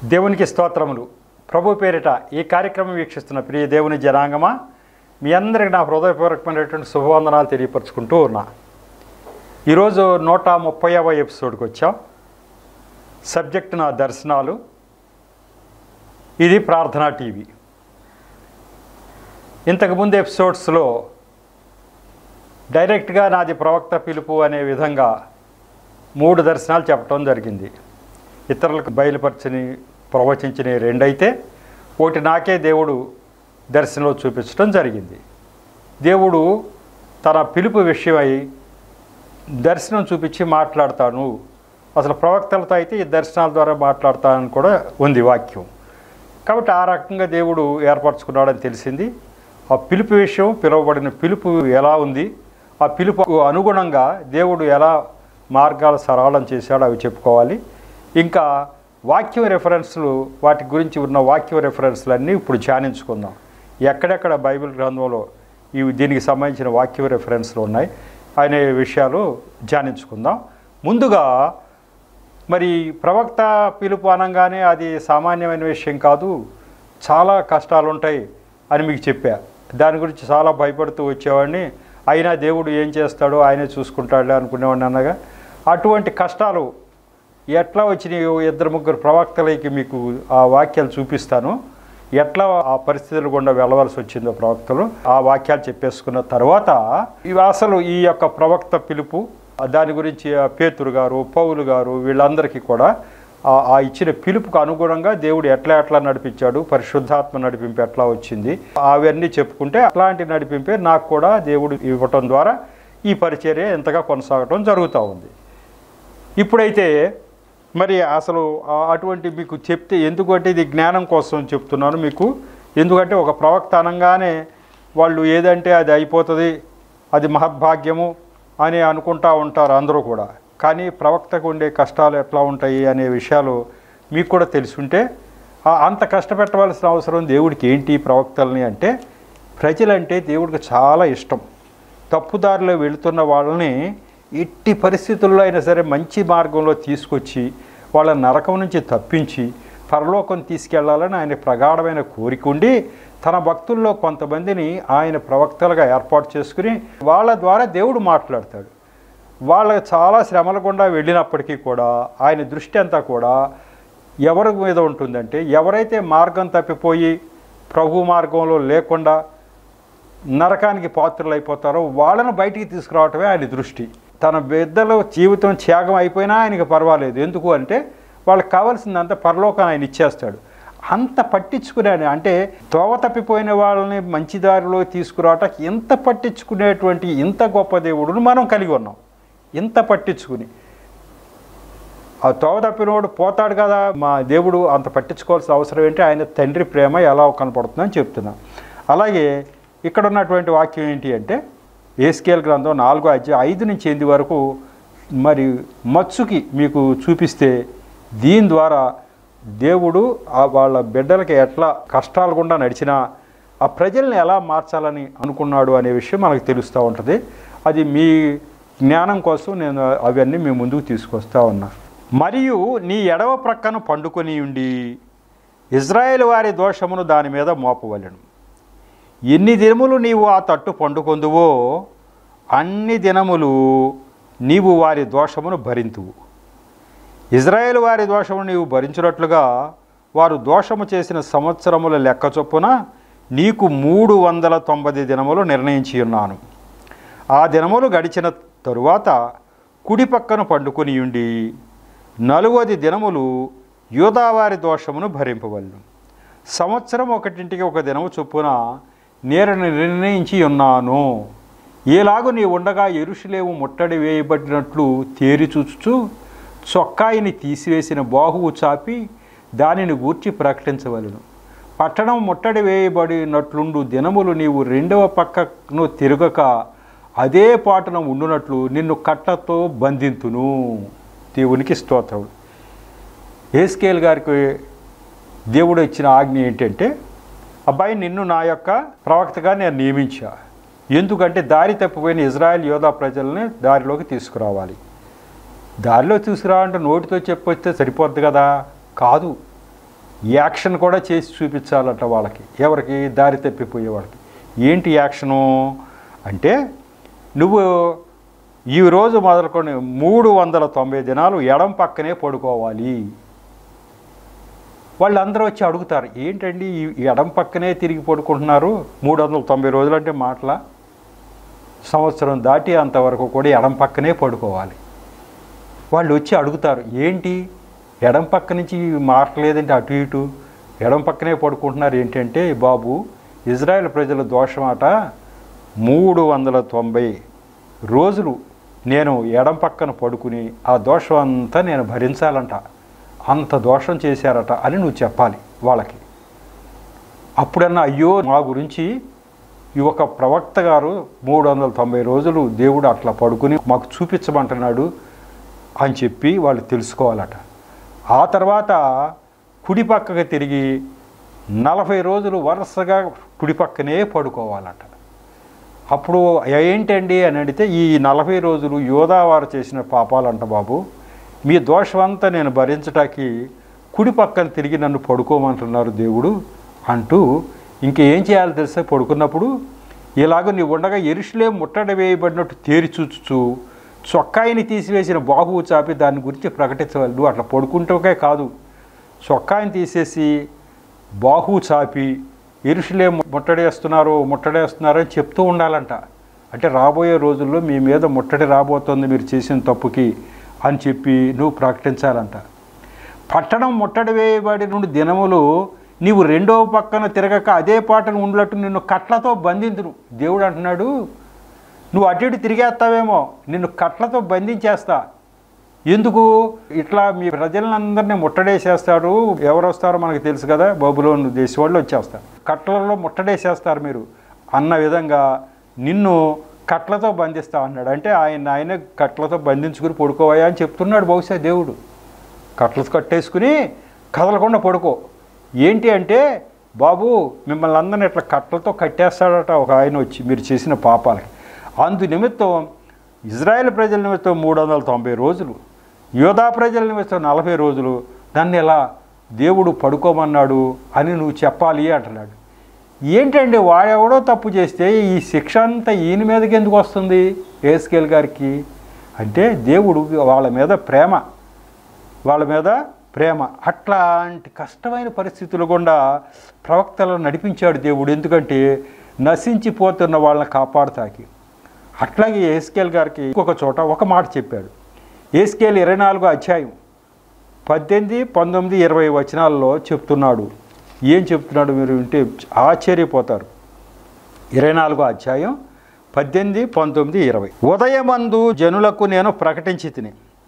దేవునికి స్తోత్రములు ప్రభు పేరిట ఈ కార్యక్రమం వీక్షిస్తున్న ప్రియ దేవుని జనాంగమా మీ అందరికి నా హృదయపూర్వకమైనటువంటి శుభవందనాలు తెలియపరుచుకుంటూ ఉన్నా ఈరోజు నూట ముప్పైవ ఎపిసోడ్కి వచ్చాం సబ్జెక్ట్ నా దర్శనాలు ఇది ప్రార్థనా టీవీ ఇంతకుముందు ఎపిసోడ్స్లో డైరెక్ట్గా నాది ప్రవక్త పిలుపు అనే విధంగా మూడు దర్శనాలు చెప్పడం జరిగింది ఇతరులకు బయలుపరచని ప్రవచించిన రెండైతే ఒకటి నాకే దేవుడు దర్శనంలో చూపించడం జరిగింది దేవుడు తన పిలుపు విషయమై దర్శనం చూపించి మాట్లాడతాను అసలు ప్రవక్తలతో అయితే ఈ దర్శనాల ద్వారా మాట్లాడతానని కూడా ఉంది వాక్యం కాబట్టి ఆ రకంగా దేవుడు ఏర్పరచుకున్నాడని తెలిసింది ఆ పిలుపు విషయం పిలువబడిన పిలుపు ఎలా ఉంది ఆ పిలుపు అనుగుణంగా దేవుడు ఎలా మార్గాలు సరళం చేశాడో అవి చెప్పుకోవాలి ఇంకా వాక్యం రెఫరెన్స్లు వాటి గురించి ఉన్న వాక్యం రెఫరెన్స్లు అన్నీ ఇప్పుడు ధ్యానించుకుందాం ఎక్కడెక్కడ బైబిల్ గ్రంథంలో ఇవి దీనికి సంబంధించిన వాక్య రెఫరెన్స్లు ఉన్నాయి అనే విషయాలు ధ్యానించుకుందాం ముందుగా మరి ప్రవక్త పిలుపు అనగానే అది సామాన్యమైన విషయం కాదు చాలా కష్టాలు ఉంటాయి అని మీకు చెప్పా దాని గురించి చాలా భయపడుతూ వచ్చేవాడిని అయినా దేవుడు ఏం చేస్తాడో ఆయనే చూసుకుంటాడులే అనుకునేవాడిని అనగా అటువంటి కష్టాలు ఎట్లా వచ్చినాయో ఇద్దరు ముగ్గురు ప్రవక్తలకి మీకు ఆ వాక్యాలు చూపిస్తాను ఎట్లా ఆ పరిస్థితులు గుండా వెళ్ళవలసి వచ్చిందో ప్రవక్తలు ఆ వాక్యాలు చెప్పేసుకున్న తర్వాత ఇవి అసలు ఈ యొక్క ప్రవక్త పిలుపు దాని గురించి ఆ పేతురు గారు పౌలు గారు వీళ్ళందరికీ కూడా ఆ- ఆ ఇచ్చిన పిలుపుకు అనుగుణంగా దేవుడు ఎట్లా ఎట్లా నడిపించాడు పరిశుద్ధాత్మ నడిపింపు ఎట్లా వచ్చింది అవన్నీ చెప్పుకుంటే అట్లాంటి నడిపింపే నాకు కూడా దేవుడు ఇవ్వటం ద్వారా ఈ పరిచర్య ఎంతగా కొనసాగటం జరుగుతూ ఉంది ఇప్పుడైతే మరి అసలు ఆ- అటువంటి మీకు చెప్తే ఎందుకంటే ఇది జ్ఞానం కోసం చెప్తున్నాను మీకు ఎందుకంటే ఒక ప్రవక్త అనగానే వాళ్ళు ఏదంటే అది అయిపోతుంది అది మహద్భాగ్యము అని అనుకుంటా ఉంటారు అందరూ కూడా కానీ ప్రవక్తకు ఉండే కష్టాలు ఎట్లా ఉంటాయి అనే విషయాలు మీకు కూడా తెలుసుంటే ఆ- అంత కష్టపెట్టవలసిన అవసరం దేవుడికి ఏంటి ప్రవక్తల్ని అంటే ప్రజలంటే దేవుడికి చాలా ఇష్టం తప్పుదారిలో వెళుతున్న వాళ్ళని ఎట్టి పరిస్థితుల్లో అయినా సరే మంచి మార్గంలో తీసుకొచ్చి వాళ్ళ నరకం నుంచి తప్పించి పరలోకం తీసుకెళ్లాలని ఆయన ప్రగాఢమైన కోరిక ఉండి తన భక్తుల్లో కొంతమందిని ఆయన ప్రవక్తలుగా ఏర్పాటు చేసుకుని వాళ్ళ ద్వారా దేవుడు మాట్లాడతాడు వాళ్ళ చాలా శ్రమల గుండా వెళ్ళినప్పటికీ కూడా ఆయన దృష్టి అంతా కూడా ఎవరి మీద ఉంటుందంటే ఎవరైతే మార్గం తప్పిపోయి ప్రభు మార్గంలో లేకుండా నరకానికి పాత్రలు అయిపోతారో వాళ్ళను బయటికి తీసుకురావటమే ఆయన దృష్టి తన బిడ్డల జీవితం త్యాగం అయిపోయినా ఆయనకి పర్వాలేదు ఎందుకు అంటే వాళ్ళకి కావాల్సిందంతా పరలోకాన్ని ఆయన ఇచ్చేస్తాడు అంత పట్టించుకునే అంటే తోవ తప్పిపోయిన వాళ్ళని మంచి దారిలో తీసుకురావటం ఇంత పట్టించుకునేటువంటి ఇంత గొప్ప దేవుడును మనం కలిగి ఉన్నాం ఇంత పట్టించుకుని ఆ తోవ తప్పినవాడు పోతాడు కదా మా దేవుడు అంత పట్టించుకోవాల్సిన అవసరం ఏంటి ఆయన తండ్రి ప్రేమ ఎలా కనపడుతుందని చెప్తున్నా అలాగే ఇక్కడ ఉన్నటువంటి వాక్యం ఏంటి అంటే ఏస్కేల్ గ్రంథం నాలుగో అధ్యాయం ఐదు నుంచి ఎనిమిది వరకు మరి మత్సుకి మీకు చూపిస్తే దీని ద్వారా దేవుడు ఆ వాళ్ళ బిడ్డలకి ఎట్లా కష్టాలు గుండా నడిచినా ఆ ప్రజల్ని ఎలా మార్చాలని అనుకున్నాడు అనే విషయం మనకు తెలుస్తూ ఉంటుంది అది మీ జ్ఞానం కోసం నేను అవన్నీ మీ ముందుకు తీసుకొస్తా ఉన్నా మరియు నీ ఎడవ ప్రక్కన పండుకొని ఉండి ఇజ్రాయేల్ వారి దోషమును దాని మీద మోపవలెను ఎన్ని దినములు నీవు ఆ తట్టు పండుకొందువో అన్ని దినములు నీవు వారి దోషమును భరింతువు ఇజ్రాయేల్ వారి దోషమును నీవు భరించినట్లుగా వారు దోషము చేసిన సంవత్సరముల లెక్క చొప్పున నీకు మూడు వందల తొంభై దినములు నిర్ణయించి ఉన్నాను ఆ దినములు గడిచిన తరువాత కుడి పక్కన పండుకొని ఉండి నలువది దినములు యూదావారి దోషమును భరింపవలను సంవత్సరం ఒకటింటికి ఒక దినము చొప్పున నేను నిర్ణయించి ఉన్నాను ఏలాగు నీ ఉండగా ఎరుషులేము ముట్టడి వేయబడినట్లు తేరి చూచుచు చొక్కాయిని తీసివేసిన బాహువు చాపి దానిని గూర్చి ప్రకటించవలను పట్టణం ముట్టడి వేయబడినట్లుండు దినములు నీవు రెండవ పక్కను తిరగక అదే పాటన ఉండునట్లు నిన్ను కట్టతో బంధింతును దేవునికి స్తోత్రం ఏస్కేల్ గారికి దేవుడు ఇచ్చిన ఆజ్ఞ ఏంటంటే అబ్బాయి నిన్ను నా యొక్క ప్రవక్తగా నేను నియమించా ఎందుకంటే దారి తప్పిపోయిన ఇజ్రాయెల్ యోధా ప్రజల్ని దారిలోకి తీసుకురావాలి దారిలో తీసుకురావాలంటే నోటితో చెప్పొస్తే సరిపోద్ది కదా కాదు యాక్షన్ కూడా చేసి చూపించాలట వాళ్ళకి ఎవరికి దారి తప్పిపోయే వాళ్ళకి ఏంటి యాక్షను అంటే నువ్వు ఈ రోజు మొదలుకొని మూడు వందల తొంభై దినాలు ఎడం పక్కనే పడుకోవాలి వాళ్ళందరూ వచ్చి అడుగుతారు ఏంటండి ఈ ఈ ఎడం పక్కనే తిరిగి పడుకుంటున్నారు మూడు వందల తొంభై రోజులు అంటే మాటల సంవత్సరం దాటి అంతవరకు కూడా ఎడం పక్కనే పడుకోవాలి వాళ్ళు వచ్చి అడుగుతారు ఏంటి ఎడం పక్క నుంచి మారట్లేదంటే అటు ఇటు ఎడం పక్కనే పడుకుంటున్నారు ఏంటంటే బాబు ఇజ్రాయెల్ ప్రజల దోషమాట మూడు వందల తొంభై రోజులు నేను ఎడం పక్కన పడుకుని ఆ దోషం అంతా నేను భరించాలంట అంత దోషం చేశారట అని నువ్వు చెప్పాలి వాళ్ళకి అప్పుడన్నా అయ్యో మా గురించి ఈ ఒక ప్రవక్త గారు మూడు వందల తొంభై రోజులు దేవుడు అట్లా పడుకుని మాకు చూపించమంటున్నాడు అని చెప్పి వాళ్ళు తెలుసుకోవాలట ఆ తర్వాత కుడి పక్కకి తిరిగి నలభై రోజులు వరుసగా కుడి పక్కనే పడుకోవాలట అప్పుడు ఏంటండి అని అడిగితే ఈ నలభై రోజులు యోధావారు చేసిన పాపాలంట బాబు మీ దోషమంతా నేను భరించటానికి కుడి పక్కన తిరిగి నన్ను పడుకోమంటున్నారు దేవుడు అంటూ ఇంకేం చేయాలో తెలిసే పడుకున్నప్పుడు ఇలాగ నీ ఉండగా ఎరుషులే ముట్టడ వేయబడినట్టు తేరి చూచుచు చొక్కాయిని తీసివేసిన బాహువు చాపి దాని గురించి ప్రకటించవాలి నువ్వు అట్లా పడుకుంటూకే కాదు చొక్కాయిని తీసేసి బాహువు చాపి ఇరుషులే ముట్టడేస్తున్నారు ముట్టడేస్తున్నారు అని చెప్తూ ఉండాలంట అంటే రాబోయే రోజుల్లో మీ మీద ముట్టడి రాబోతోంది మీరు చేసిన తప్పుకి అని చెప్పి నువ్వు ప్రకటించాలంట పట్టణం ముట్టడి వేయబడి నుండి దినములు నీవు రెండో పక్కన తిరగక అదే పాటను ఉండలట్టు నిన్ను కట్లతో బంధించును దేవుడు అంటున్నాడు నువ్వు అటు ఇటు తిరిగేస్తావేమో నిన్ను కట్లతో బంధించేస్తా ఎందుకు ఇట్లా మీ ప్రజలందరినీ ముట్టడేసేస్తాడు ఎవరు వస్తారో మనకు తెలుసు కదా బబులోను దేశం వాళ్ళు వచ్చేస్తారు కట్లలో ముట్టడేసేస్తారు మీరు అన్న విధంగా నిన్ను కట్లతో బంధిస్తా అన్నాడు అంటే ఆయన ఆయన కట్లతో బంధించుకుని పడుకోవయా అని చెప్తున్నాడు బహుశా దేవుడు కట్లతో కట్టేసుకుని కదలకుండా పడుకో ఏంటి అంటే బాబు మిమ్మల్ని అందరిని ఇట్లా కట్లతో కట్టేస్తాడట ఒక ఆయన వచ్చి మీరు చేసిన పాపాలకి అందు నిమిత్తం ఇజ్రాయెల్ ప్రజల నిమిత్తం మూడు వందల తొంభై రోజులు యోధా ప్రజల నిమిత్తం నలభై రోజులు దాన్ని ఎలా దేవుడు పడుకోమన్నాడు అని నువ్వు చెప్పాలి అంటున్నాడు ఏంటండి వాడెవడో తప్పు చేస్తే ఈ శిక్ష అంతా ఈయన మీదకి ఎందుకు వస్తుంది ఏస్కేల్ గారికి అంటే దేవుడు వాళ్ళ మీద ప్రేమ వాళ్ళ మీద ప్రేమ అట్లాంటి కష్టమైన పరిస్థితులు గుండా ప్రవక్తలను నడిపించాడు దేవుడు ఎందుకంటే నశించిపోతున్న వాళ్ళని కాపాడుతాకి అట్లాగే ఏస్కేల్ గారికి ఇంకొక చోట ఒక మాట చెప్పాడు ఏస్కేల్ ఇరవై నాలుగో అధ్యాయం పద్దెనిమిది పంతొమ్మిది ఇరవై వచనాల్లో చెప్తున్నాడు ఏం చెప్తున్నాడు మీరు వింటే ఆశ్చర్యపోతారు ఇరవై నాలుగో అధ్యాయం పద్దెనిమిది పంతొమ్మిది ఇరవై ఉదయమందు జనులకు నేను ప్రకటించి తిని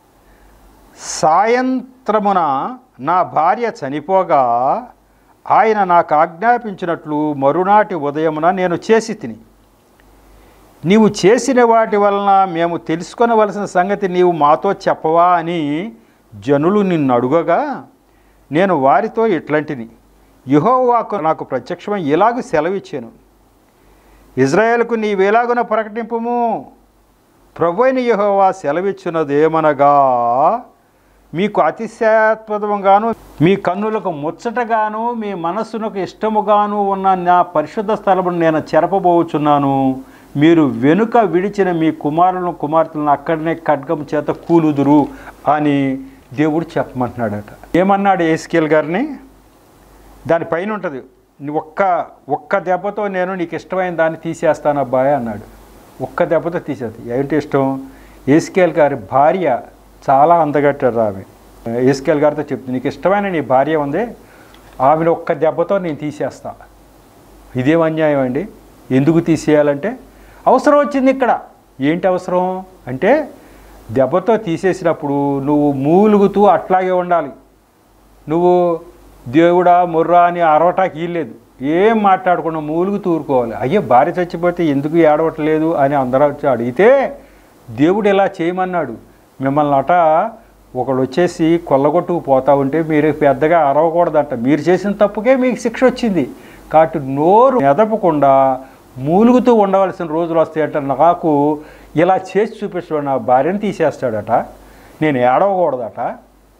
సాయంత్రమున నా భార్య చనిపోగా ఆయన నాకు ఆజ్ఞాపించినట్లు మరునాటి ఉదయమున నేను చేసి తిని నీవు చేసిన వాటి వలన మేము తెలుసుకొనవలసిన సంగతి నీవు మాతో చెప్పవా అని జనులు నిన్ను అడుగగా నేను వారితో ఇట్లాంటిని యహోవాకు నాకు ప్రత్యక్షమై ఇలాగ సెలవిచ్చాను ఇజ్రాయేల్కు నీవేలాగున ప్రకటింపము ప్రభు అయిన యహోవా సెలవిచ్చినదేమనగా మీకు అతిశాత్మతముగాను మీ కన్నులకు ముచ్చటగాను మీ మనస్సునకు ఇష్టముగాను ఉన్న నా పరిశుద్ధ స్థలమును నేను చెరపబోచున్నాను మీరు వెనుక విడిచిన మీ కుమారులను కుమార్తెలను అక్కడనే ఖడ్గం చేత కూలుదురు అని దేవుడు చెప్పమంటున్నాడట ఏమన్నాడు ఏస్కేల్ గారిని దానిపైన ఉంటుంది "నీ ఒక్క ఒక్క దెబ్బతో నేను నీకు ఇష్టమైన దాన్ని తీసేస్తాను అబ్బాయి అన్నాడు ఒక్క దెబ్బతో తీసేది ఏంటి ఇష్టం ఏస్కేల్ గారి భార్య చాలా అందగట్టారు ఆమె ఏస్కేల్ గారితో చెప్తుంది నీకు ఇష్టమైన నీ భార్య ఉంది ఆమెను ఒక్క దెబ్బతో నేను తీసేస్తా ఇదేం అన్యాయం అండి ఎందుకు తీసేయాలంటే అవసరం వచ్చింది ఇక్కడ ఏంటి అవసరం అంటే దెబ్బతో తీసేసినప్పుడు నువ్వు మూలుగుతూ అట్లాగే ఉండాలి నువ్వు దేవుడా ముర్రా అని అరవటానికి వీల్లేదు ఏం మాట్లాడకుండా మూలుగుతూ ఊరుకోవాలి అయ్యో భార్య చచ్చిపోతే ఎందుకు ఏడవట్లేదు అని అందరూ వచ్చి అడిగితే దేవుడు ఇలా చేయమన్నాడు మిమ్మల్ని అట ఒకడు వచ్చేసి కొల్లగొట్టుకు పోతా ఉంటే మీరు పెద్దగా అరవకూడదంట మీరు చేసిన తప్పుకే మీకు శిక్ష వచ్చింది కాబట్టి నోరు మెదపకుండా మూలుగుతూ ఉండవలసిన రోజులు వస్తాయట నాకు ఇలా చేసి చూపిస్తాడు నా భార్యను తీసేస్తాడట నేను ఏడవకూడదట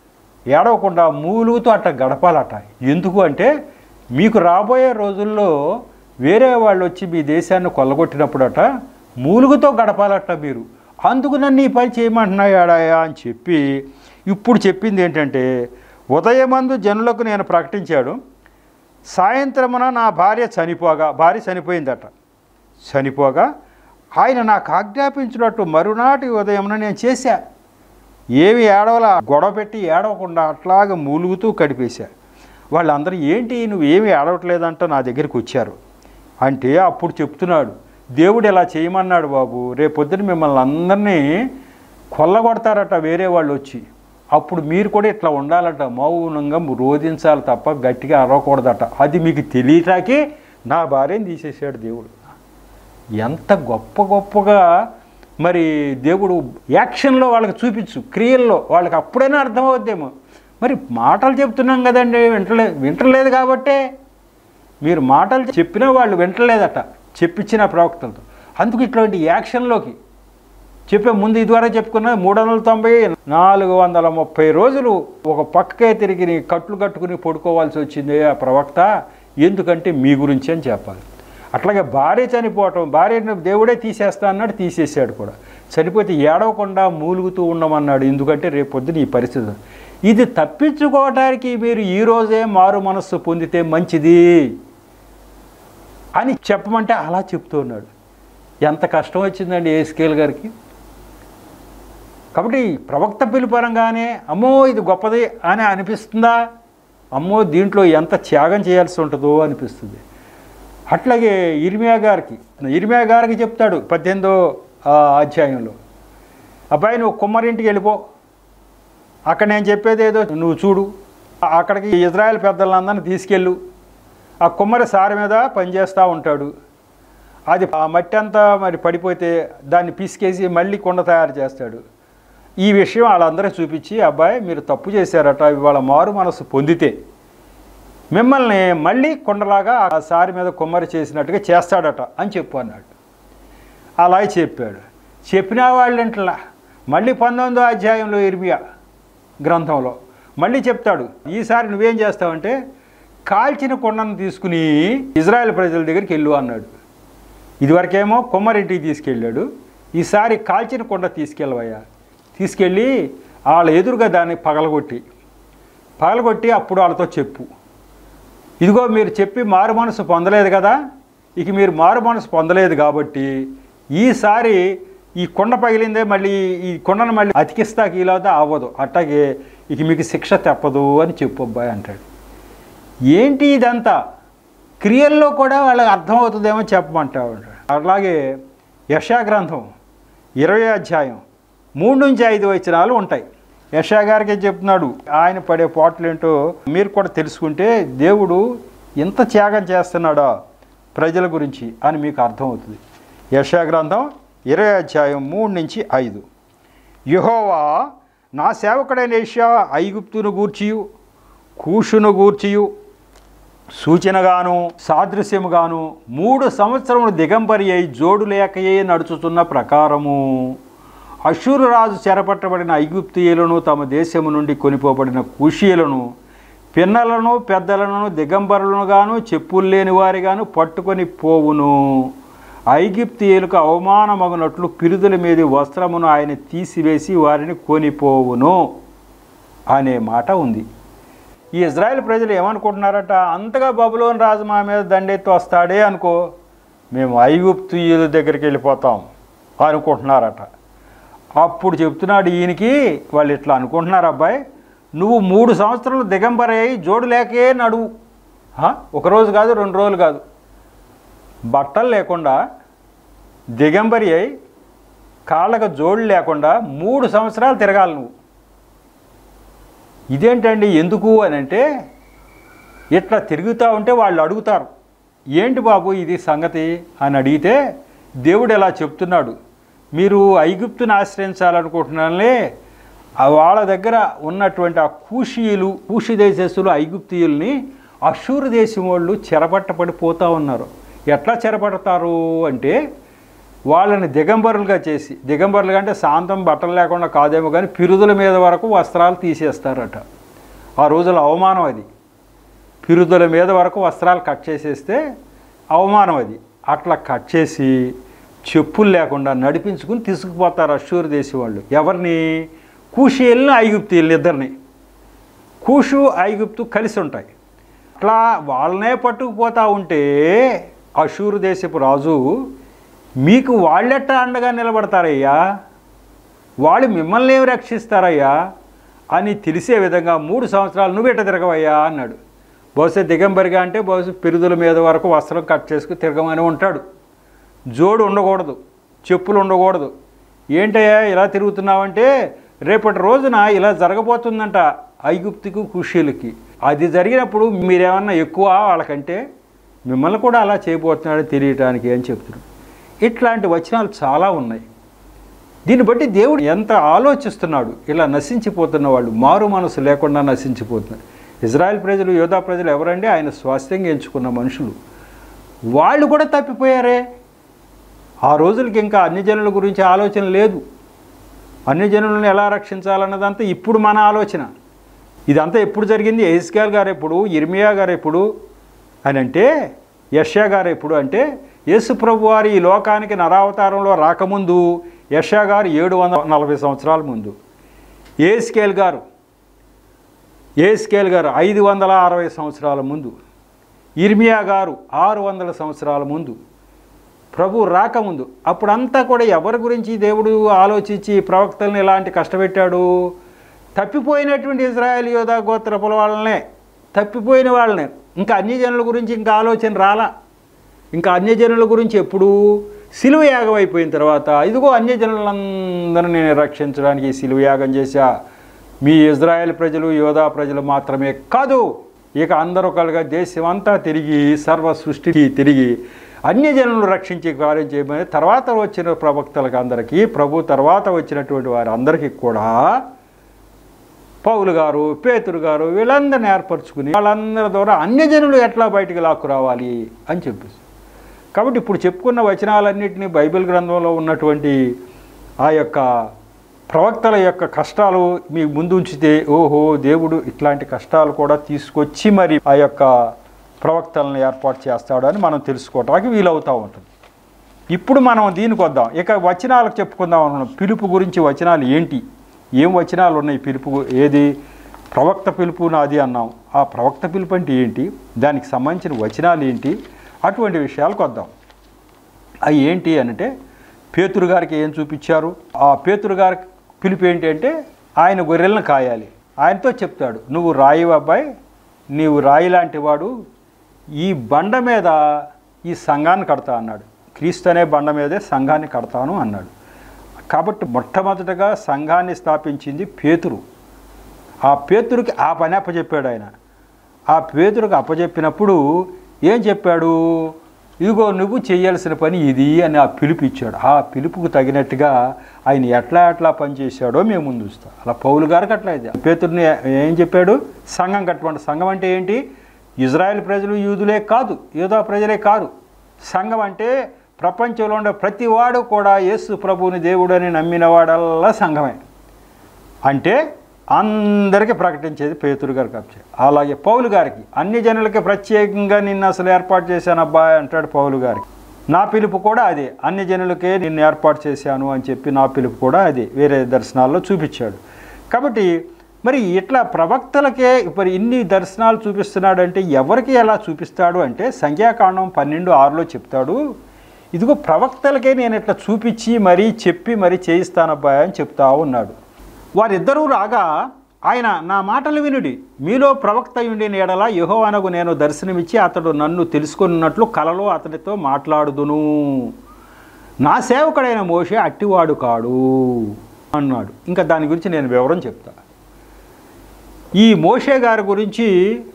ఏడవకుండా మూలుగుతూ అట్ట గడపాలట ఎందుకు అంటే మీకు రాబోయే రోజుల్లో వేరే వాళ్ళు వచ్చి మీ దేశాన్ని కొల్లగొట్టినప్పుడట మూలుగుతో గడపాలట మీరు అందుకు నన్ను ఈ పని చేయమంటున్నాయాడాయా అని చెప్పి ఇప్పుడు చెప్పింది ఏంటంటే ఉదయమందు జనులకు నేను ప్రకటించాడు సాయంత్రమున నా భార్య చనిపోగా భార్య చనిపోయిందట చనిపోగా ఆయన నాకు ఆజ్ఞాపించినట్టు మరునాటి ఉదయమున నేను చేశా ఏమి ఏడవలా గొడవ పెట్టి ఏడవకుండా అట్లాగే మూలుగుతూ కడిపేశా వాళ్ళందరూ ఏంటి నువ్వు ఏమి ఏడవట్లేదంట నా దగ్గరికి వచ్చారు అంటే అప్పుడు చెప్తున్నాడు దేవుడు ఇలా చేయమన్నాడు బాబు రేపొద్దున మిమ్మల్ని అందరినీ కొల్లగొడతారట వేరే వాళ్ళు వచ్చి అప్పుడు మీరు కూడా ఇట్లా ఉండాలట మౌనంగా రోధించాలి తప్ప గట్టిగా అరవకూడదట అది మీకు తెలియటాకే నా భార్యను తీసేసాడు దేవుడు ఎంత గొప్ప గొప్పగా మరి దేవుడు యాక్షన్లో వాళ్ళకి చూపించు క్రియల్లో వాళ్ళకి అప్పుడైనా అర్థమవుద్దేమో మరి మాటలు చెప్తున్నాం కదండి వింటలే వింటలేదు కాబట్టే మీరు మాటలు చెప్పినా వాళ్ళు వింటలేదట చెప్పించిన ప్రవక్తలతో అందుకు ఇట్లాంటి యాక్షన్లోకి చెప్పే ముందు ఇదివరకు చెప్పుకున్న మూడు వందల తొంభై నాలుగు వందల ముప్పై రోజులు ఒక పక్కకే తిరిగి నీ కట్లు కట్టుకుని పడుకోవాల్సి వచ్చింది ఆ ప్రవక్త ఎందుకంటే మీ గురించి అని చెప్పాలి అట్లాగే భార్య చనిపోవటం భార్యను దేవుడే తీసేస్తా అన్నాడు తీసేసాడు కూడా చనిపోతే ఏడవకుండా మూలుగుతూ ఉండమన్నాడు ఎందుకంటే రేపు పొద్దున ఈ పరిస్థితి ఇది తప్పించుకోవటానికి మీరు ఈ రోజే మారు మనస్సు పొందితే మంచిది అని చెప్పమంటే అలా చెప్తూ ఉన్నాడు ఎంత కష్టం వచ్చిందండి ఏస్కేల్ గారికి కాబట్టి ప్రవక్త పిలుపరంగానే అమ్మో ఇది గొప్పది అని అనిపిస్తుందా అమ్మో దీంట్లో ఎంత త్యాగం చేయాల్సి ఉంటుందో అనిపిస్తుంది అట్లాగే ఇర్మియా గారికి ఇర్మియా గారికి చెప్తాడు పద్దెనిమిదో ఆ, అధ్యాయంలో అబ్బాయి నువ్వు కుమ్మరింటికి వెళ్ళిపో అక్కడ నేను చెప్పేది ఏదో నువ్వు చూడు అక్కడికి ఇజ్రాయెల్ పెద్దలందరినీ తీసుకెళ్ళు ఆ కుమ్మరి సారి మీద పనిచేస్తూ ఉంటాడు అది ఆ మట్టి అంతా మరి పడిపోతే దాన్ని పిసికేసి మళ్ళీ కొండ తయారు చేస్తాడు ఈ విషయం వాళ్ళందరూ చూపించి అబ్బాయి మీరు తప్పు చేశారట ఇవాళ మారు మనసు పొందితే మిమ్మల్ని మళ్ళీ కొండలాగా ఆ సారి మీద కుమ్మరి చేసినట్టుగా చేస్తాడట అని చెప్పు అన్నాడు అలాగే చెప్పాడు చెప్పిన వాళ్ళంటలా మళ్ళీ పంతొమ్మిదో అధ్యాయంలో ఇర్మియా గ్రంథంలో మళ్ళీ చెప్తాడు ఈసారి నువ్వేం చేస్తావంటే కాల్చిన కొండను తీసుకుని ఇజ్రాయెల్ ప్రజల దగ్గరికి వెళ్ళు అన్నాడు ఇదివరకేమో కొమ్మరింటికి తీసుకెళ్ళాడు ఈసారి కాల్చిన కొండ తీసుకెళ్ళవయ్యా తీసుకెళ్ళి వాళ్ళ ఎదురుగా దాన్ని పగలగొట్టి పగలగొట్టి అప్పుడు వాళ్ళతో చెప్పు ఇదిగో మీరు చెప్పి మారు మనసు పొందలేదు కదా ఇక మీరు మారు మనసు పొందలేదు కాబట్టి ఈసారి ఈ కొండ పగిలిందే మళ్ళీ ఈ కొండను మళ్ళీ అతికిస్తాకి ఇలా అవ్వదు అట్టాగే ఇక మీకు శిక్ష తప్పదు అని చెప్పు అబ్బాయి అంటాడు ఏంటి ఇదంతా క్రియల్లో కూడా వాళ్ళకి అర్థమవుతుందేమో చెప్పమంటావు అలాగే యశా గ్రంథం ఇరవై అధ్యాయం మూడు నుంచి ఐదు వచనాలు ఉంటాయి యశా గారికి చెప్తున్నాడు ఆయన పడే పాటలు ఏంటో మీరు కూడా తెలుసుకుంటే దేవుడు ఎంత త్యాగం చేస్తున్నాడా ప్రజల గురించి అని మీకు అర్థమవుతుంది యశా గ్రంథం ఇరవై అధ్యాయం మూడు నుంచి ఐదు యహోవా నా సేవకుడైన ఏషియా ఐగుప్తును గూర్చియు కూషును గూర్చియు సూచనగాను సాదృశ్యముగాను మూడు సంవత్సరములు దిగంబరి అయి జోడు లేకయే నడుచుతున్న ప్రకారము అశూరు రాజు చెరపట్టబడిన ఐగుప్తియులను తమ దేశము నుండి కొనిపోబడిన కుషీయులను పిన్నలను పెద్దలను దిగంబరులనుగాను చెప్పులు లేని వారిగాను పట్టుకొని పోవును ఐగిప్తియులకు అవమానమగునట్లు పిరుదుల మీది వస్త్రమును ఆయన తీసివేసి వారిని కొనిపోవును అనే మాట ఉంది ఈ ఇజ్రాయెల్ ప్రజలు ఏమనుకుంటున్నారట అంతగా బబులోని రాజు మా మీద దండెత్తి వస్తాడే అనుకో మేము ఐగుప్తుయుల దగ్గరికి వెళ్ళిపోతాం అనుకుంటున్నారట అప్పుడు చెప్తున్నాడు ఈయనకి వాళ్ళు ఇట్లా అనుకుంటున్నారు అబ్బాయి నువ్వు మూడు సంవత్సరాలు దిగంబరి అయి జోడు లేకే నడువు హా? ఒక రోజు కాదు రెండు రోజులు కాదు బట్టలు లేకుండా దిగంబరి అయి కాళ్ళకు జోడు లేకుండా మూడు సంవత్సరాలు తిరగాలి నువ్వు ఇదేంటండి ఎందుకు అని అంటే ఇట్లా తిరుగుతూ ఉంటే వాళ్ళు అడుగుతారు ఏంటి బాబు ఇది సంగతి అని అడిగితే దేవుడు ఎలా చెప్తున్నాడు మీరు ఐగుప్తుని ఆశ్రయించాలనుకుంటున్నానులే ఆ వాళ్ళ దగ్గర ఉన్నటువంటి ఆ కూషీయులు కూషి దేశస్తులు ఐగుప్తీయుల్ని అషూరు దేశం వాళ్ళు చెరపట్టబడిపోతూ ఉన్నారు ఎట్లా చెరపడతారు అంటే వాళ్ళని దిగంబరులుగా చేసి దిగంబరులుగా అంటే శాంతం బట్టలు లేకుండా కాదేమో కానీ పిరుదుల మీద వరకు వస్త్రాలు తీసేస్తారట ఆ రోజుల అవమానం అది పిరుదుల మీద వరకు వస్త్రాలు కట్ చేసేస్తే అవమానం అది అట్లా కట్ చేసి చెప్పులు లేకుండా నడిపించుకుని తీసుకుపోతారు అశ్షూరు దేశం వాళ్ళు ఎవరిని కూషియల్ని ఐగుప్తీయుల్ని ఇద్దరిని కూషు ఐగుప్తు కలిసి ఉంటాయి అట్లా వాళ్ళనే పట్టుకుపోతా ఉంటే అషూరు దేశపు రాజు మీకు వాళ్ళెట్ట అండగా నిలబడతారయ్యా వాళ్ళు మిమ్మల్ని ఏమి రక్షిస్తారయ్యా అని తెలిసే విధంగా మూడు సంవత్సరాలు నువ్వెట తిరగవయ్యా అన్నాడు బహుశా దిగంబరిగా అంటే బహుశా పిరుదుల మీద వరకు వస్త్రం కట్ చేసుకుని తిరగమని ఉంటాడు జోడు ఉండకూడదు చెప్పులు ఉండకూడదు ఏంటయ్యా ఇలా తిరుగుతున్నావంటే రేపటి రోజున ఇలా జరగబోతుందంట ఐగుప్తుకు కుషీలకి అది జరిగినప్పుడు మీరేమన్నా ఎక్కువ వాళ్ళకంటే మిమ్మల్ని కూడా అలా చేయబోతున్నాడని తెలియటానికి అని చెప్తున్నాడు ఇట్లాంటి వచనాలు చాలా ఉన్నాయి దీన్ని బట్టి దేవుడు ఎంత ఆలోచిస్తున్నాడు ఇలా నశించిపోతున్న వాళ్ళు మారు మనసు లేకుండా నశించిపోతున్నారు ఇజ్రాయెల్ ప్రజలు యోధా ప్రజలు ఎవరండి ఆయన స్వాస్థ్యంగా ఎంచుకున్న మనుషులు వాళ్ళు కూడా తప్పిపోయారే ఆ రోజులకి ఇంకా అన్ని జనుల గురించి ఆలోచన లేదు అన్ని జనులను ఎలా రక్షించాలన్నదంతా ఇప్పుడు మన ఆలోచన ఇదంతా ఎప్పుడు జరిగింది ఎహిస్కేల్ గారు ఎప్పుడు ఇర్మియా గారు ఎప్పుడు అని అంటే యష్యా గారు ఎప్పుడు అంటే యేసు ప్రభు వారి ఈ లోకానికి నరావతారంలో రాకముందు యష్యా గారు ఏడు వందల నలభై సంవత్సరాల ముందు ఏస్కేల్ గారు ఏస్కేల్ గారు ఐదు వందల అరవై సంవత్సరాల ముందు ఇర్మియా గారు ఆరు వందల సంవత్సరాల ముందు ప్రభు రాకముందు అప్పుడంతా కూడా ఎవరి గురించి దేవుడు ఆలోచించి ప్రవక్తల్ని ఇలాంటి కష్టపెట్టాడు తప్పిపోయినటువంటి ఇజ్రాయెల్ యోధా గోత్రపుల వాళ్ళనే తప్పిపోయిన వాళ్ళనే ఇంకా అన్యజనుల గురించి ఇంకా ఆలోచన రాలా ఇంకా అన్యజనుల గురించి ఎప్పుడు సిలువ యాగం అయిపోయిన తర్వాత ఇదిగో అన్యజనులందరూ నేను రక్షించడానికి సిలువ యాగం చేశా మీ ఇజ్రాయెల్ ప్రజలు యోధా ప్రజలు మాత్రమే కాదు ఇక అందరూ కలుగా దేశం అంతా తిరిగి సర్వ సృష్టికి తిరిగి అన్యజనులు రక్షించే కార్యం చేయమని తర్వాత వచ్చిన ప్రవక్తలకు అందరికీ ప్రభు తర్వాత వచ్చినటువంటి వారి అందరికీ కూడా పౌలు గారు పేతురు గారు వీళ్ళందరిని ఏర్పరచుకుని వాళ్ళందరి ద్వారా అన్యజనులు ఎట్లా బయటికి లాక్కు రావాలి అని చెప్పేసి కాబట్టి ఇప్పుడు చెప్పుకున్న వచనాలన్నింటినీ బైబిల్ గ్రంథంలో ఉన్నటువంటి ఆ యొక్క ప్రవక్తల యొక్క కష్టాలు మీ ముందు ఉంచితే ఓహో దేవుడు ఇట్లాంటి కష్టాలు కూడా తీసుకొచ్చి మరి ఆ యొక్క ప్రవక్తలను ఏర్పాటు చేస్తాడు అని మనం తెలుసుకోవటానికి వీలవుతూ ఉంటుంది ఇప్పుడు మనం దీనికి వద్దాం ఇక వచనాలకు చెప్పుకుందాం అనుకున్నాం పిలుపు గురించి వచనాలు ఏంటి ఏం వచనాలు ఉన్నాయి పిలుపు ఏది ప్రవక్త పిలుపు నాది అన్నాం ఆ ప్రవక్త పిలుపు అంటే ఏంటి దానికి సంబంధించిన వచనాలు ఏంటి అటువంటి విషయాలకు వద్దాం అవి ఏంటి అంటే పేతురు గారికి ఏం చూపించారు ఆ పేతురు గారి పిలుపు ఏంటి అంటే ఆయన గొర్రెలను కాయాలి ఆయనతో చెప్తాడు నువ్వు రాయి అబ్బాయి నీవు రాయి లాంటి వాడు ఈ బండ మీద ఈ సంఘాన్ని కడతా అన్నాడు క్రీస్తు అనే బండ మీదే సంఘాన్ని కడతాను అన్నాడు కాబట్టి మొట్టమొదటగా సంఘాన్ని స్థాపించింది పేతురు ఆ పేతురుకి ఆ పని అప్పచెప్పాడు ఆయన ఆ పేతురుకి అప్పచెప్పినప్పుడు ఏం చెప్పాడు ఇదిగో నువ్వు చేయాల్సిన పని ఇది అని ఆ పిలుపు ఇచ్చాడు ఆ పిలుపుకు తగినట్టుగా ఆయన ఎట్లా ఎట్లా పని చేశాడో మేము ముందు చూస్తాం అలా పౌలు గారికి అట్లా ఇది పేతుడిని ఏం చెప్పాడు సంఘం కట్టమంట సంఘం అంటే ఏంటి ఇజ్రాయెల్ ప్రజలు యూదులే కాదు యూదా ప్రజలే కాదు సంఘం అంటే ప్రపంచంలో ఉండే ప్రతి వాడు కూడా యేసు ప్రభువుని దేవుడని నమ్మిన వాడల్లా సంఘమే అంటే అందరికీ ప్రకటించేది పేతురు గారికి కప్చే అలాగే పౌలు గారికి అన్ని జనులకి ప్రత్యేకంగా నిన్ను అసలు ఏర్పాటు చేశాను అబ్బాయి అంటాడు పౌలు గారికి నా పిలుపు కూడా అదే అన్ని జనులకే నిన్ను ఏర్పాటు చేశాను అని చెప్పి నా పిలుపు కూడా అదే వేరే దర్శనాల్లో చూపించాడు కాబట్టి మరి ఇట్లా ప్రవక్తలకే మరి ఇన్ని దర్శనాలు చూపిస్తున్నాడంటే ఎవరికి ఎలా చూపిస్తాడు అంటే సంఖ్యాకాండం పన్నెండు ఆరులో చెప్తాడు ఇదిగో ప్రవక్తలకే నేను ఇట్లా చూపించి మరీ చెప్పి మరీ చేయిస్తానబ్బాయి అని చెప్తా ఉన్నాడు వారిద్దరూ రాగా ఆయన నా మాటలు వినుడి మీలో ప్రవక్త ఉండిన ఎడల యెహోవానకు నేను దర్శనమిచ్చి అతడు నన్ను తెలుసుకున్నట్లు కలలో అతనితో మాట్లాడుదును నా సేవకుడైన మోషే అట్టివాడు కాడు అన్నాడు ఇంకా దాని గురించి నేను వివరం చెప్తా ఈ మోషే గారి గురించి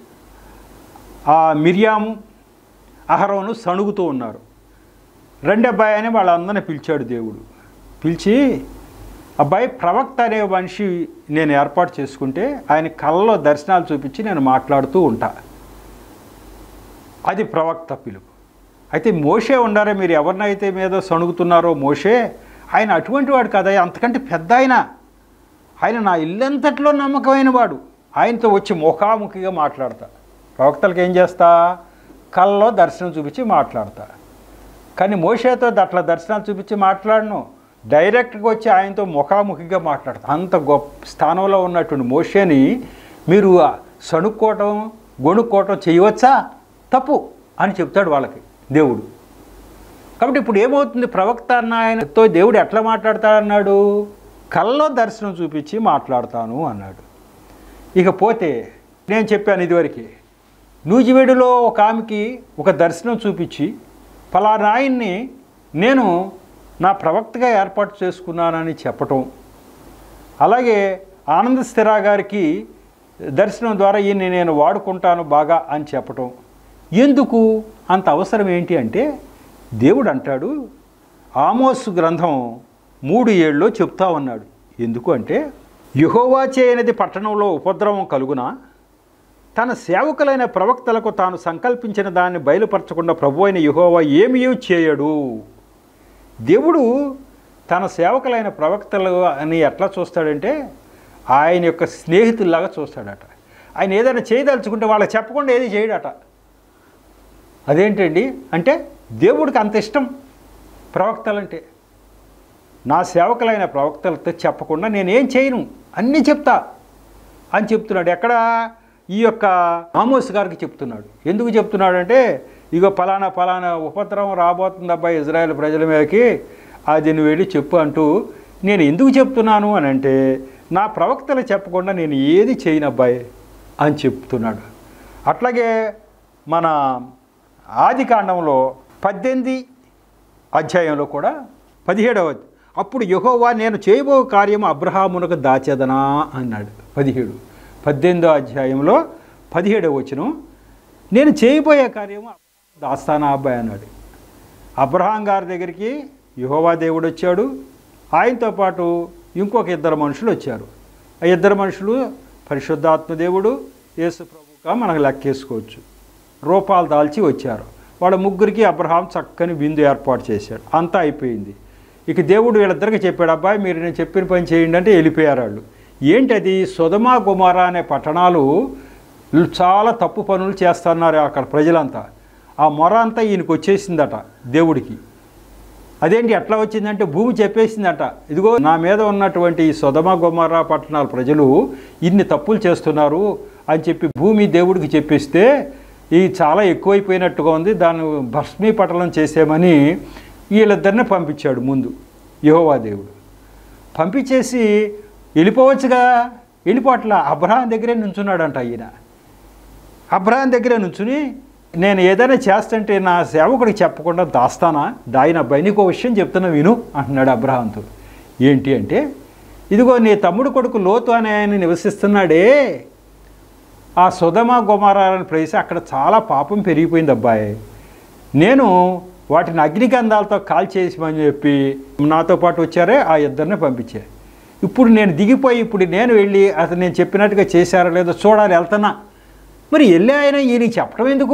ఆ మిరియాము అహరోను సణుగుతూ ఉన్నారు రెండబ్బాయి అని వాళ్ళందరినీ పిలిచాడు దేవుడు పిలిచి అబ్బాయి ప్రవక్త అనే మనిషి నేను ఏర్పాటు చేసుకుంటే ఆయన కళ్ళలో దర్శనాలు చూపించి నేను మాట్లాడుతూ ఉంటా అది ప్రవక్త పిలుపు అయితే మోషే ఉండారే మీరు ఎవరినైతే మీద సణుగుతున్నారో మోషే ఆయన అటువంటి వాడు కదా అంతకంటే పెద్ద ఆయన ఆయన నా ఇల్లంతట్లో నమ్మకమైన వాడు ఆయనతో వచ్చి ముఖాముఖిగా మాట్లాడతా ప్రవక్తలకు ఏం చేస్తా కళ్ళలో దర్శనం చూపించి మాట్లాడతా కానీ మోషేతో అట్లా దర్శనాలు చూపించి మాట్లాడను డైరెక్ట్గా వచ్చి ఆయనతో ముఖాముఖిగా మాట్లాడతా అంత గొప్ప స్థానంలో ఉన్నటువంటి మోషేని మీరు సణుక్కోవటం గొణుక్కోవటం చేయవచ్చా తప్పు అని చెప్తాడు వాళ్ళకి దేవుడు కాబట్టి ఇప్పుడు ఏమవుతుంది ప్రవక్త అన్న ఆయనతో దేవుడు ఎట్లా మాట్లాడతాడన్నాడు కల్లో దర్శనం చూపించి మాట్లాడతాను అన్నాడు ఇకపోతే నేను చెప్పాను ఇదివరకు నూజివేడులో ఒక ఆమెకి ఒక దర్శనం చూపించి ఫలానా ఆయన్ని నేను నా ప్రవక్తగా ఏర్పాటు చేసుకున్నానని చెప్పటం అలాగే ఆనంద స్థిరా గారికి దర్శనం ద్వారా ఈయన్ని నేను వాడుకుంటాను బాగా అని చెప్పటం ఎందుకు అంత అవసరం ఏంటి అంటే దేవుడు అంటాడు ఆమోసు గ్రంథం మూడు ఏళ్ళలో చెప్తా ఉన్నాడు ఎందుకు అంటే యుహోవా చేయనది పట్టణంలో ఉపద్రవం కలుగునా తన సేవకులైన ప్రవక్తలకు తాను సంకల్పించిన దాన్ని బయలుపరచకుండా ప్రభు అయిన యుహోవా ఏమీ చేయడు దేవుడు తన సేవకులైన ప్రవక్తలు అని ఎట్లా చూస్తాడంటే ఆయన యొక్క స్నేహితుల్లాగా చూస్తాడట ఆయన ఏదైనా చేయదలుచుకుంటే వాళ్ళకి చెప్పకుండా ఏది చేయడట అదేంటండి అంటే దేవుడికి అంత ఇష్టం ప్రవక్తలంటే నా సేవకులైన ప్రవక్తలతో చెప్పకుండా నేనేం చేయను అన్నీ చెప్తా అని చెప్తున్నాడు ఎక్కడ ఈ యొక్క ఆమోస్ గారికి చెప్తున్నాడు ఎందుకు చెప్తున్నాడు అంటే ఇగో ఫలానా ఫలానా ఉపద్రవం రాబోతుంది అబ్బాయి ఇజ్రాయెల్ ప్రజల మీదకి అది నువ్వు వెళ్ళి చెప్పు అంటూ నేను ఎందుకు చెప్తున్నాను అని అంటే నా ప్రవక్తలు చెప్పకుండా నేను ఏది చేయను అబ్బాయి అని చెప్తున్నాడు అట్లాగే మన ఆది కాండంలో పద్దెనిమిది అధ్యాయంలో కూడా పదిహేడవ అప్పుడు యెహోవా నేను చేయబో కార్యము అబ్రహామునకు దాచేదనా అన్నాడు పదిహేడు పద్దెనిమిదో అధ్యాయంలో పదిహేడవ వచనం నేను చేయబోయే కార్యము దాస్తానా అబ్బాయి అన్నాడు అబ్రహాం గారి దగ్గరికి యెహోవా దేవుడు వచ్చాడు ఆయనతో పాటు ఇంకొక ఇద్దరు మనుషులు వచ్చారు ఆ ఇద్దరు మనుషులు పరిశుద్ధాత్మ దేవుడు యేసు ప్రభుగా మనకు లెక్కేసుకోవచ్చు రూపాలు దాల్చి వచ్చారు వాళ్ళ ముగ్గురికి అబ్రహాం చక్కని విందు ఏర్పాటు చేశాడు అంతా అయిపోయింది ఇక దేవుడు వీళ్ళిద్దరికి చెప్పాడు అబ్బాయి మీరు నేను చెప్పిన పని చేయండి అంటే వెళ్ళిపోయారు వాళ్ళు ఏంటది సుధమా కుమార అనే పట్టణాలు చాలా తప్పు పనులు చేస్తున్నారు అక్కడ ప్రజలంతా ఆ మొర అంతా ఈయనకు వచ్చేసిందట దేవుడికి అదేంటి ఎట్లా వచ్చిందంటే భూమి చెప్పేసిందట ఇదిగో నా మీద ఉన్నటువంటి ఈ సొదమ గొమర పట్టణాల ప్రజలు ఇన్ని తప్పులు చేస్తున్నారు అని చెప్పి భూమి దేవుడికి చెప్పిస్తే ఇది చాలా ఎక్కువైపోయినట్టుగా ఉంది దాన్ని భస్మీపటలం చేసామని వీళ్ళిద్దరిని పంపించాడు ముందు యహోవా దేవుడు పంపించేసి వెళ్ళిపోవచ్చుగా వెళ్ళిపోవట్లా అబ్రహాం దగ్గరే నుంచున్నాడంట ఈయన అబ్రహాం దగ్గరే నుంచుని నేను ఏదైనా చేస్తుంటే నా సేవకుడికి చెప్పకుండా దాస్తానా దాయిన అబ్బాయి నీకు విషయం చెప్తున్నా విను అంటున్నాడు అబ్రహాంతో ఏంటి అంటే ఇదిగో నీ తమ్ముడు కొడుకు లోతు అనే ఆయన నివసిస్తున్నాడే ఆ సుధమ గుమారాలని ప్లేస్ అక్కడ చాలా పాపం పెరిగిపోయింది అబ్బాయి నేను వాటిని అగ్నిగంధాలతో కాల్చేసిమని చెప్పి నాతో పాటు వచ్చారే ఆ ఇద్దరిని పంపించా ఇప్పుడు నేను దిగిపోయి ఇప్పుడు నేను వెళ్ళి అతను నేను చెప్పినట్టుగా చేశారో లేదో చూడాలి వెళ్తున్నా మరి వెళ్ళి ఆయన ఈయనకి చెప్పడం ఎందుకు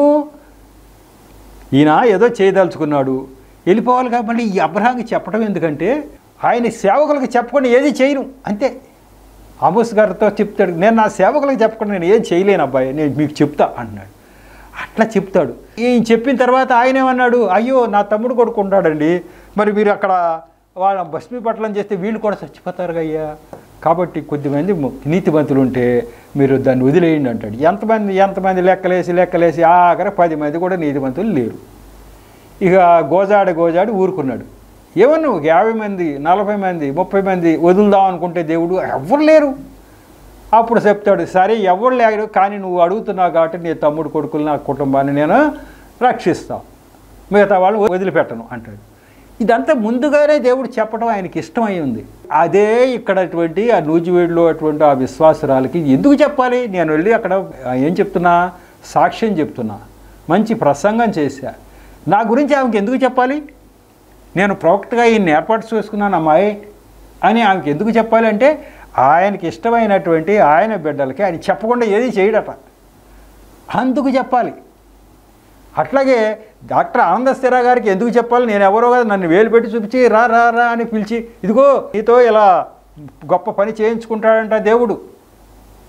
ఈయన ఏదో చేయదలుచుకున్నాడు వెళ్ళిపోవాలి కాబట్టి ఈ అబ్రహాంకి చెప్పడం ఎందుకంటే ఆయన సేవకులకు చెప్పకుండా ఏది చేయను అంతే ఆమోస్ గారితో చెప్తాడు నేను నా సేవకులకు చెప్పకుండా నేను ఏం చేయలేను అబ్బాయి నేను మీకు చెప్తా అన్నాడు అట్లా చెప్తాడు ఈయన చెప్పిన తర్వాత ఆయన ఏమన్నాడు అయ్యో నా తమ్ముడు కొడుకు ఉంటాడండి మరి మీరు అక్కడ వాళ్ళ భస్మీ పట్లం చేస్తే వీళ్ళు కూడా చచ్చిపోతారు అయ్యా కాబట్టి కొద్దిమంది ము- నీతిమంతులు ఉంటే మీరు దాన్ని వదిలేయండి అంటాడు ఎంతమంది ఎంతమంది లెక్కలేసి లెక్కలేసి ఆఖరి పది మంది కూడా నీతిమంతులు లేరు ఇక గోజాడి గోజాడి ఊరుకున్నాడు ఏమన్నా ఒక యాభై మంది నలభై మంది ముప్పై మంది వదులుదాం అనుకుంటే దేవుడు ఎవ్వరు లేరు అప్పుడు చెప్తాడు సరే ఎవరు లేరు కానీ నువ్వు అడుగుతున్నావు కాబట్టి నీ తమ్ముడు కొడుకులు నా కుటుంబాన్ని నేను రక్షిస్తాను మిగతా వాళ్ళు వదిలిపెట్టను అంటాడు ఇదంతా ముందుగానే దేవుడు చెప్పడం ఆయనకి ఇష్టమై ఉంది అదే ఇక్కడ అటువంటి ఆ నూజివేడులో అటువంటి ఆ విశ్వాసురాలకి ఎందుకు చెప్పాలి నేను వెళ్ళి అక్కడ ఏం చెప్తున్నా సాక్ష్యం చెప్తున్నా మంచి ప్రసంగం చేశా నా గురించి ఆమెకి ఎందుకు చెప్పాలి నేను ప్రవక్తగా ఈయన్ని ఏర్పాటు చేసుకున్నాను అమ్మాయి అని ఆమెకి ఎందుకు చెప్పాలి అంటే ఆయనకి ఇష్టమైనటువంటి ఆయన బిడ్డలకి ఆయన చెప్పకుండా ఏది చేయడట అందుకు చెప్పాలి అట్లాగే డాక్టర్ ఆనంద స్థిర గారికి ఎందుకు చెప్పాలి నేను ఎవరో కదా నన్ను వేలు పెట్టి చూపించి రా రా రా అని పిలిచి ఇదిగో నీతో ఇలా గొప్ప పని చేయించుకుంటాడంట దేవుడు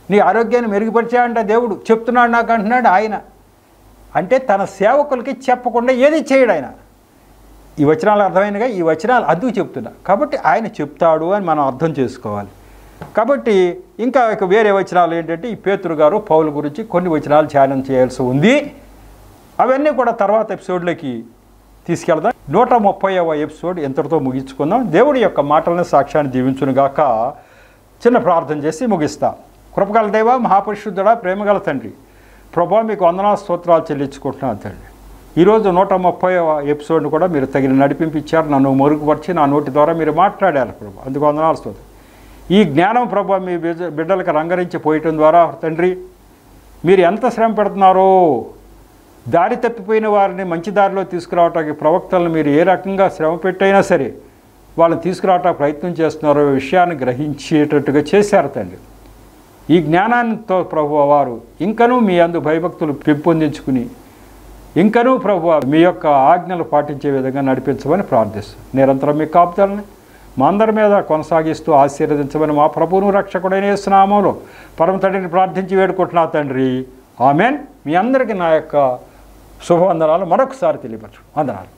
నీ ఆరోగ్యాన్ని మెరుగుపరిచాడంట దేవుడు చెప్తున్నాడు నాకు అంటున్నాడు ఆయన అంటే తన సేవకులకి చెప్పకుండా ఏది చేయడు ఆయన ఈ వచనాలు అర్థమైనగా ఈ వచనాలు అందుకు చెప్తున్నా కాబట్టి ఆయన చెప్తాడు అని మనం అర్థం చేసుకోవాలి కాబట్టి ఇంకా ఇక వేరే వచనాలు ఏంటంటే ఈ పేతురు గారు పౌలు గురించి కొన్ని వచనాలు ధ్యానం చేయాల్సి ఉంది అవన్నీ కూడా తర్వాత ఎపిసోడ్లోకి తీసుకెళ్దాం నూట ముప్పైవ ఎపిసోడ్ ఎంతటితో ముగించుకుందాం దేవుడి యొక్క మాటలను సాక్ష్యాన్ని దీవించునుగాక చిన్న ప్రార్థన చేసి ముగిస్తా కృపగల దేవ మహాపరిశుద్ధుడా ప్రేమగల తండ్రి ప్రభా మీకు వందనా స్తోత్రాలు చెల్లించుకుంటున్నాను తండ్రి ఈరోజు నూట ముప్పై ఎపిసోడ్ను కూడా మీరు తగిన నడిపించారు నన్ను మరుగుపరిచి నా నోటి ద్వారా మీరు మాట్లాడారు ప్రభు అందుకు వందనాలు స్తోత్రం ఈ జ్ఞానం ప్రభు మీ బిడ్డ- బిడ్డలకు రంగరించి పోయటం ద్వారా తండ్రి మీరు ఎంత శ్రమ పెడుతున్నారో దారి తప్పిపోయిన వారిని మంచి దారిలో తీసుకురావటానికి ప్రవక్తలను మీరు ఏ రకంగా శ్రమ పెట్టైనా సరే వాళ్ళని తీసుకురావటానికి ప్రయత్నం చేస్తున్నారో ఈ విషయాన్ని గ్రహించేటట్టుగా చేశారు తండ్రి ఈ జ్ఞానాన్నితో ప్రభు వారు ఇంకనూ మీ అందు భయభక్తులు పెంపొందించుకుని ఇంకనూ ప్రభు మీ యొక్క ఆజ్ఞలు పాటించే విధంగా నడిపించమని ప్రార్థిస్తాను నిరంతరం మీ కాపుదలని మా అందరి మీద కొనసాగిస్తూ ఆశీర్వదించమని మా ప్రభువును రక్షకుడైన స్నామంలో పరమ తండ్రిని ప్రార్థించి వేడుకుంటున్నా తండ్రి ఆమెన్ మీ అందరికీ నా యొక్క శుభవందనాలు మరొకసారి తెలియపరచు వందనాలు